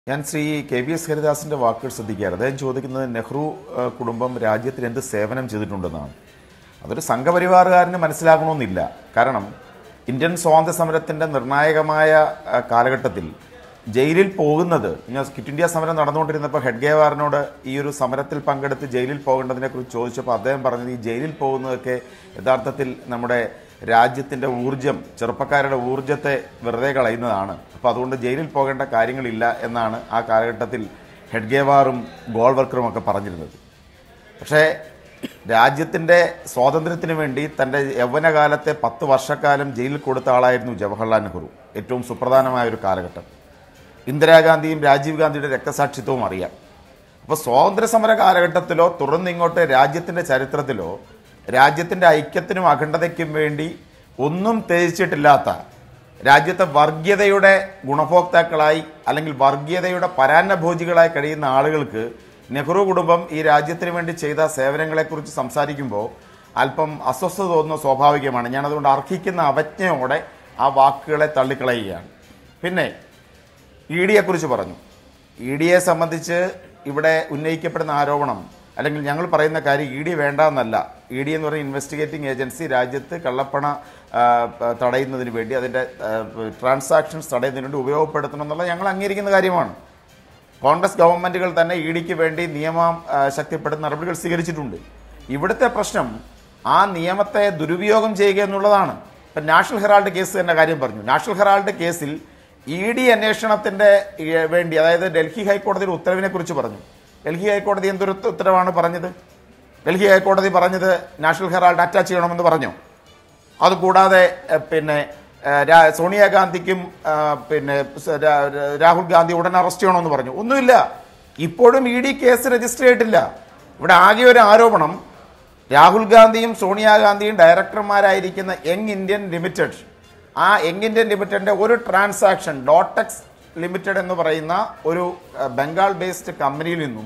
ഞാൻ Shri K V S ഹരിദാസിന്റെ വാക്കുകൾ ശ്രദ്ധിക്കുകയാണ് അദ്ദേഹം ചോദിക്കുന്നത് നെഹ്റു ആ, കുടുംബം രാജ്യത്തിന് എന്ത് സേവനം ചെയ്തിട്ടുണ്ടെന്നാണ് അതൊരു സംഘപരിവാറുകാരന് മനസ്സിലാക്കണമെന്നില്ല കാരണം ഇന്ത്യൻ സ്വാതന്ത്ര്യ സമരത്തിന്റെ നിർണായകമായ ആ, കാലഘട്ടത്തിൽ ജയിലിൽ പോകുന്നത് ഞാൻ ക്വിറ്റ് ഇന്ത്യ സമരം നടന്നുകൊണ്ടിരുന്നപ്പോൾ ഹെഡ്ഗേവാറിനോട് ഈ ഒരു സമരത്തിൽ പങ്കെടുത്ത് ജയിലിൽ പോകേണ്ടതിനെ കുറിച്ച് ചോദിച്ചപ്പോൾ അദ്ദേഹം പറഞ്ഞത് ഈ ജയിലിൽ പോകുന്നതൊക്കെ യഥാർത്ഥത്തിൽ നമ്മുടെ രാജ്യത്തിന്റെ ഊർജം ചെറുപ്പക്കാരുടെ ഊർജത്തെ വെറുതെ കളയുന്നതാണ് അപ്പോൾ അതുകൊണ്ട് ജയിലിൽ പോകേണ്ട കാര്യങ്ങളില്ല എന്നാണ് ആ കാലഘട്ടത്തിൽ ഹെഡ്ഗേവാറും ഗോൾവർക്കറും ഒക്കെ പറഞ്ഞിരുന്നത് പക്ഷേ രാജ്യത്തിൻ്റെ സ്വാതന്ത്ര്യത്തിന് വേണ്ടി തൻ്റെ യൗവനകാലത്തെ പത്ത് വർഷക്കാലം ജയിലിൽ കൊടുത്ത ആളായിരുന്നു ജവഹർലാൽ നെഹ്റു ഏറ്റവും സുപ്രധാനമായ ഒരു കാലഘട്ടം ഇന്ദിരാഗാന്ധിയും രാജീവ് ഗാന്ധിയുടെ രക്തസാക്ഷിത്വവും അറിയാം അപ്പോൾ സ്വാതന്ത്ര്യ സമര കാലഘട്ടത്തിലോ തുറന്നിങ്ങോട്ട് രാജ്യത്തിൻ്റെ ചരിത്രത്തിലോ രാജ്യത്തിൻ്റെ ഐക്യത്തിനും അഖണ്ഡതയ്ക്കും വേണ്ടി ഒന്നും ത്യജിച്ചിട്ടില്ലാത്ത രാജ്യത്തെ വർഗീയതയുടെ ഗുണഭോക്താക്കളായി അല്ലെങ്കിൽ വർഗീയതയുടെ പരാന്നഭോജികളായി കഴിയുന്ന ആളുകൾക്ക് നെഹ്റു കുടുംബം ഈ രാജ്യത്തിന് വേണ്ടി ചെയ്ത സേവനങ്ങളെക്കുറിച്ച് സംസാരിക്കുമ്പോൾ അല്പം അസ്വസ്ഥത തോന്നുന്നത് സ്വാഭാവികമാണ് ഞാനതുകൊണ്ട് അർഹിക്കുന്ന അവജ്ഞയോടെ ആ വാക്കുകളെ തള്ളിക്കളയുകയാണ് പിന്നെ ഇ ഡിയെക്കുറിച്ച് പറഞ്ഞു ഇ ഡിയെ സംബന്ധിച്ച് ഇവിടെ ഉന്നയിക്കപ്പെടുന്ന ആരോപണം അല്ലെങ്കിൽ ഞങ്ങൾ പറയുന്ന കാര്യം ഇ ഡി വേണ്ട എന്നല്ല ഇ ഡി എന്ന് പറയുന്ന ഇൻവെസ്റ്റിഗേറ്റിംഗ് ഏജൻസി രാജ്യത്ത് കള്ളപ്പണ ആ, പ- തടയുന്നതിന് വേണ്ടി അതിൻ്റെ ട്രാൻസാക്ഷൻസ് തടയുന്നതിന് വേണ്ടി ഉപയോഗപ്പെടുത്തണം എന്നുള്ളത് ഞങ്ങൾ അംഗീകരിക്കുന്ന കാര്യമാണ് കോൺഗ്രസ് ഗവൺമെന്റുകൾ തന്നെ ഇ ഡിക്ക് വേണ്ടി നിയമം ആ, ശക്തിപ്പെടുത്തുന്ന നടപടികൾ സ്വീകരിച്ചിട്ടുണ്ട് ഇവിടുത്തെ പ്രശ്നം ആ നിയമത്തെ ദുരുപയോഗം ചെയ്യുക എന്നുള്ളതാണ് ഇപ്പം നാഷണൽ ഹെറാൾഡ് കേസ് തന്നെ കാര്യം പറഞ്ഞു നാഷണൽ ഹെറാൾഡ് കേസിൽ ഇ ഡി അന്വേഷണത്തിന്റെ ഏ, വേണ്ടി അതായത് ഡൽഹി ഹൈക്കോടതിയുടെ ഉത്തരവിനെ കുറിച്ച് പറഞ്ഞു ഡൽഹി ഹൈക്കോടതി എന്തൊരു ഉത്ത- ഉത്തരവാണ് പറഞ്ഞത് ഡൽഹി ഹൈക്കോടതി പറഞ്ഞത് നാഷണൽ ഹെറാൾഡ് അറ്റാച്ച് ചെയ്യണമെന്ന് പറഞ്ഞു അതുകൂടാതെ എഹ്, പിന്നെ എഹ്, രാ- സോണിയാഗാന്ധിക്കും ആ, പിന്നെ സ- രാ- രാ- രാഹുൽ ഗാന്ധി ഉടൻ അറസ്റ്റ് ചെയ്യണമെന്ന് പറഞ്ഞു ഒന്നുമില്ല ഇപ്പോഴും ഇ ഡി കേസ് രജിസ്റ്റർ ചെയ്തിട്ടില്ല ഇവിടെ ആകെ ഒരു ആരോപണം രാഹുൽ ഗാന്ധിയും സോണിയാഗാന്ധിയും ഡയറക്ടർമാരായിരിക്കുന്ന യങ് ഇന്ത്യൻ ലിമിറ്റഡ് ആ യങ് ഇന്ത്യൻ ലിമിറ്റഡിന്റെ ഒരു ട്രാൻസാക്ഷൻ ഡോട്ടക്സ് ലിമിറ്റഡ് എന്ന് പറയുന്ന ഒരു അഹ്, ബംഗാൾ ബേസ്ഡ് കമ്പനിയിൽ നിന്നും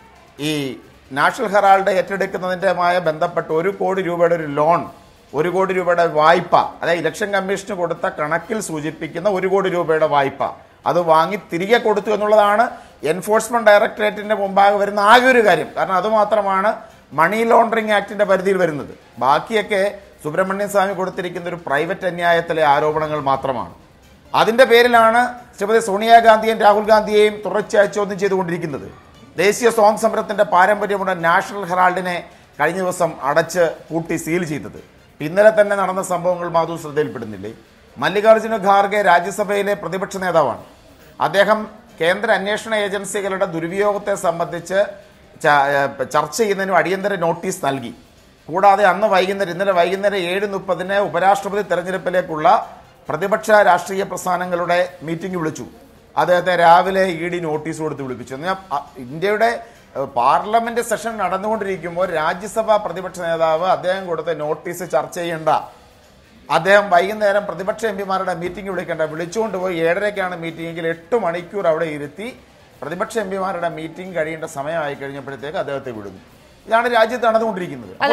ഈ നാഷണൽ ഹെറാൾഡ് ഏറ്റെടുക്കുന്നതിൻ്റെമായ ബന്ധപ്പെട്ട് ഒരു കോടി രൂപയുടെ ഒരു ലോൺ ഒരു കോടി രൂപയുടെ വായ്പ അതായത് ഇലക്ഷൻ കമ്മീഷന് കൊടുത്ത കണക്കിൽ സൂചിപ്പിക്കുന്ന ഒരു കോടി രൂപയുടെ വായ്പ അത് വാങ്ങി തിരികെ കൊടുത്തു എന്നുള്ളതാണ് എൻഫോഴ്സ്മെന്റ് ഡയറക്ടറേറ്റിന്റെ മുമ്പാകെ വരുന്ന ആകെ ഒരു കാര്യം കാരണം അതുമാത്രമാണ് മണി ലോണ്ടറിംഗ് ആക്ടിന്റെ പരിധിയിൽ വരുന്നത് ബാക്കിയൊക്കെ സുബ്രഹ്മണ്യൻ സ്വാമി കൊടുത്തിരിക്കുന്ന ഒരു പ്രൈവറ്റ് അന്യായത്തിലെ ആരോപണങ്ങൾ മാത്രമാണ് അതിന്റെ പേരിലാണ് ശ്രീമതി സോണിയാഗാന്ധിയും രാഹുൽ ഗാന്ധിയെയും തുടർച്ചയായി ചോദ്യം ചെയ്തുകൊണ്ടിരിക്കുന്നത് ദേശീയ സ്വാതന്ത്ര്യ സമരത്തിന്റെ പാരമ്പര്യമുള്ള നാഷണൽ ഹെറാൾഡിനെ കഴിഞ്ഞ ദിവസം അടച്ച് പൂട്ടി സീൽ ചെയ്തത് ഇന്നലെ തന്നെ നടന്ന സംഭവങ്ങൾ മാധു ശ്രദ്ധയിൽപ്പെടുന്നില്ലേ മല്ലികാർജ്ജുന ഖാർഗെ രാജ്യസഭയിലെ പ്രതിപക്ഷ നേതാവാണ് അദ്ദേഹം കേന്ദ്ര അന്വേഷണ ഏജൻസികളുടെ ദുരുപയോഗത്തെ സംബന്ധിച്ച് ച- ഏഹ് ചർച്ച ചെയ്യുന്നതിനും അടിയന്തര നോട്ടീസ് നൽകി കൂടാതെ അന്ന് വൈകുന്നേരം ഇന്നലെ വൈകുന്നേരം ഏഴ് മുപ്പതിന് ഉപരാഷ്ട്രപതി തെരഞ്ഞെടുപ്പിലേക്കുള്ള പ്രതിപക്ഷ രാഷ്ട്രീയ പ്രസ്ഥാനങ്ങളുടെ മീറ്റിംഗ് വിളിച്ചു അദ്ദേഹത്തെ രാവിലെ ഇ ഡി നോട്ടീസ് കൊടുത്ത് വിളിപ്പിച്ചു എന്ന് പറഞ്ഞാൽ അ- ഇന്ത്യയുടെ ഏഹ്, പാർലമെന്റ് സെഷൻ നടന്നുകൊണ്ടിരിക്കുമ്പോൾ രാജ്യസഭാ പ്രതിപക്ഷ നേതാവ് അദ്ദേഹം കൊടുത്ത നോട്ടീസ് ചർച്ച ചെയ്യേണ്ട അദ്ദേഹം വൈകുന്നേരം പ്രതിപക്ഷ എം പിമാരുടെ മീറ്റിംഗ് വിളിക്കേണ്ട വിളിച്ചുകൊണ്ട് പോയി ഏഴരയ്ക്കാണ് മീറ്റിംഗ് എങ്കിൽ എട്ട് മണിക്കൂർ അവിടെ ഇരുത്തി പ്രതിപക്ഷ എം പിമാരുടെ മീറ്റിംഗ് കഴിയേണ്ട സമയമായി കഴിഞ്ഞപ്പോഴത്തേക്ക് അദ്ദേഹത്തെ വിടുന്നു ഇതാണ് രാജ്യത്ത് നടന്നുകൊണ്ടിരിക്കുന്നത്